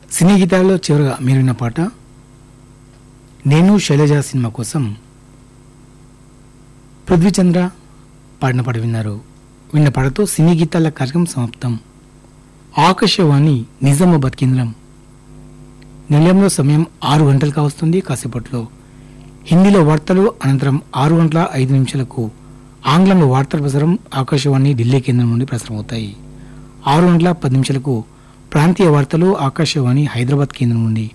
సినీ గీతాల్లో చివరగా మీరు విన్న పాట నేను శైలజ సినిమా కోసం పృథ్వీచంద్ర పాడిన పాట విన్నారు విన్న పాటతో సినీ గీతాల కార్యక్రమం సమాప్తం ఆకాశవాణి నిజామాబాద్ కేంద్రం నిలయంలో సమయం ఆరు గంటలు కావస్తుంది కాసేపట్లో హిందీలో వార్తలు అనంతరం ఆరు గంటల ఐదు నిమిషాలకు ఆంగ్లంలో వార్తల ప్రసారం ఆకాశవాణి ఢిల్లీ కేంద్రం నుండి ప్రసారమవుతాయి ఆరు గంటల పది నిమిషాలకు ప్రాంతీయ వార్తలు ఆకాశవాణి హైదరాబాద్ కేంద్రం నుండి